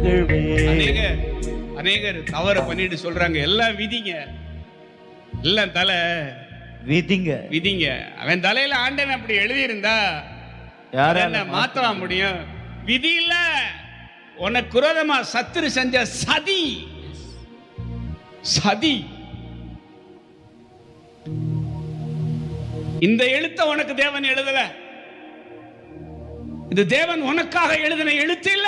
மகிழ்வே அநேக அநேகர் தவறு பண்ணிட்டு சொல்றாங்க எல்லாம் விதிங்க எல்லாம் தலை விதிங்க விதிங்க அவன் தலையில ஆண்டவன் அப்படி எழுதியிருந்தா யாரால என்ன மாத்தவா முடியும் விதி இல்ல உனக்கு குரோதமா சத்துரு செஞ்ச சதி சதி இந்த எழுத்த உனக்கு தேவன் எழுதல இது தேவன் உனக்காக எழுதின எழுத்து இல்ல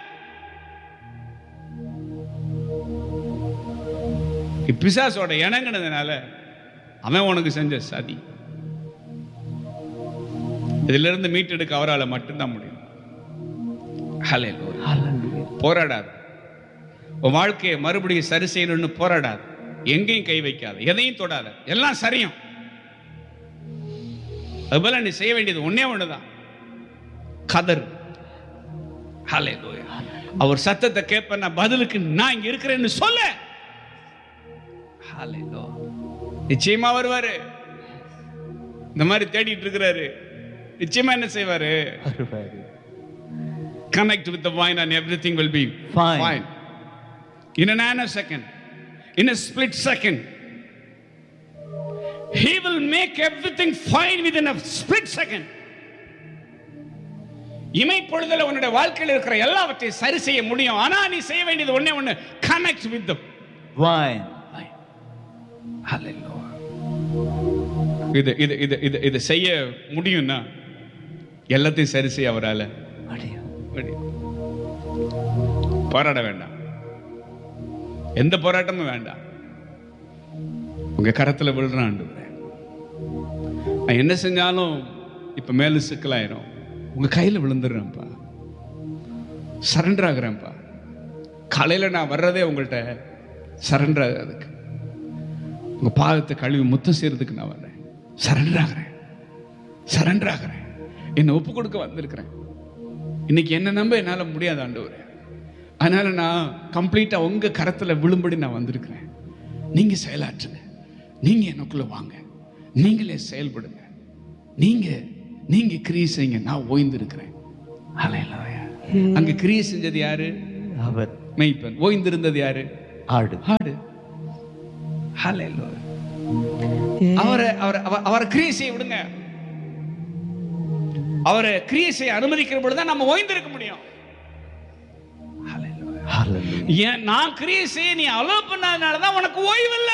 பிசாசோட இணங்கினதுனால அவன் உனக்கு செஞ்ச சதி இதுல இருந்து மீட்டெடுக்க அவரால் மட்டும்தான் முடியும் Hallelujah. Hallelujah. போராடாது உன் வாழ்க்கையை மறுபடியும் சரி செய்யணும்னு போராடாது எங்கேயும் கை வைக்காத எதையும் தொடாத எல்லாம் சரியும் அதுபோல நீ செய்ய வேண்டியது ஒண்ணே ஒண்ணுதான் கதர் Hallelujah. அவர் சத்தத்தை கேட்ப நான் பதிலுக்கு நான் இங்க இருக்கிறேன்னு சொல்ல Hallelujah. நிச்சயமா வருவாரு இந்த மாதிரி தேடிட்டு இருக்கிறாரு நிச்சயமா என்ன செய்வாரு வருவாரு. connect with the vine and everything will be Fine. fine. In a nanosecond, in a split second, He will make everything fine within a split second. இமைப்பொழுதுல உன்னுடைய வாழ்க்கையில் இருக்கிற எல்லாவற்றையும் சரி செய்ய முடியும் ஆனா நீ செய்ய வேண்டியது ஒண்ணே ஒண்ணு கனெக்ட் வித் தம் Wine. இது இது இது இது இது செய்ய முடியும்னா எல்லாத்தையும் சரி செய்ய அவரால முடியும். முடியும். போராட வேண்டாம் எந்த போராட்டமும் வேண்டாம் உங்க கரத்துல விழுறான் ஆண்டவரே. நான் என்ன செஞ்சாலும் இப்ப மேல சிக்கலாயிரும் உங்க கையில விழுந்துடுறேன்ப்பா சரண்டர் ஆகுறேன்ப்பா காலையில நான் வர்றதே உங்கள்கிட்ட சரண்டர் ஆகிறதுக்கு உங்க பாதத்தை கழுவி முத்தம் செய்யறதுக்கு நான் வர்றேன் சரண்டர் ஆகிறேன் சரண்டர் ஆகிறேன் என்னை ஒப்பு கொடுக்க வந்திருக்கிறேன் இன்னைக்கு என்ன நம்ப என்னால முடியாது ஆண்டவரே அதனால நான் கம்ப்ளீட்டா உங்க கரத்துல விழும்படி நான் வந்திருக்கிறேன் நீங்க செயலாற்றுங்க நீங்க எனக்குள்ள வாங்க நீங்களே செயல்படுங்க நீங்க நீங்க கிரியை செய்யுங்க நான் ஓய்ந்திருக்கிறேன் ஹalleluya. அங்க கிரியை செஞ்சது யாரு அவர் மெய்ப்பன் ஓய்ந்திருந்தது யாரு ஆடு ஆடு ஹalleluya. அவரை அவரை அவ- அவரை கிரியை செய்ய விடுங்க அவரை கிரியை செய்ய அனுமதிக்கிற பொழுதுதான் நம்ம ஓய்ந்திருக்க முடியும் Hallelujah. Hallelujah. ஏன் நான் கிரியை செய்ய நீ அலோ பண்ணாதனால தான் உனக்கு ஓய்வு இல்ல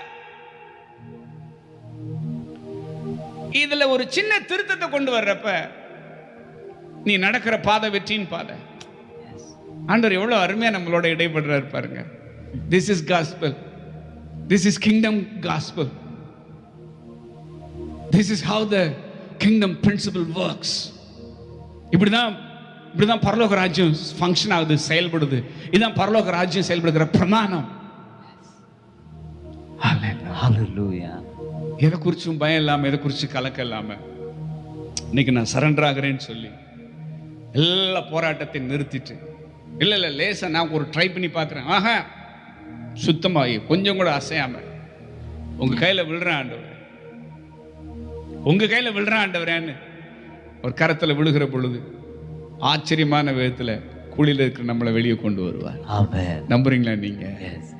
இதுல ஒரு சின்ன திருத்தத்தை கொண்டு வர்றப்ப நீ நடக்கிற பாதை வெற்றியின் பாதை ஆண்டவர் எவ்வளவு அருமையா நம்மளோட இடைப்படுறாரு பாருங்க this is gospel this is kingdom gospel this is how the kingdom principle works இப்படிதான் இப்படிதான் பரலோக ராஜ்யம் ஃபங்க்ஷன் ஆகுது செயல்படுது இதான் பரலோக ராஜ்யம் செயல்படுகிற பிரமாணம் Hallelujah. Hallelujah. எதை குறிச்சும் பயம் இல்லாம எதை குறிச்சு கலக்கம் இல்லாம இன்னைக்கு நான் சரண்டர் ஆகிறேன்னு சொல்லி எல்லா போராட்டத்தையும் நிறுத்திட்டு இல்ல இல்ல லேசா நான் ஒரு ட்ரை பண்ணி பார்க்கிறேன் ஆஹா சுத்தமாகி கொஞ்சம் கூட அசையாம உங்க கையில விழுறேன் ஆண்டவர் உங்க கையில விழுறேன் ஆண்டவரேன்னு ஒரு கரத்துல விழுகிற பொழுது ஆச்சரியமான விதத்துல குழியில இருக்கிற நம்மளை வெளியே கொண்டு வருவார் Amen. நம்புறீங்களா நீங்க Yes.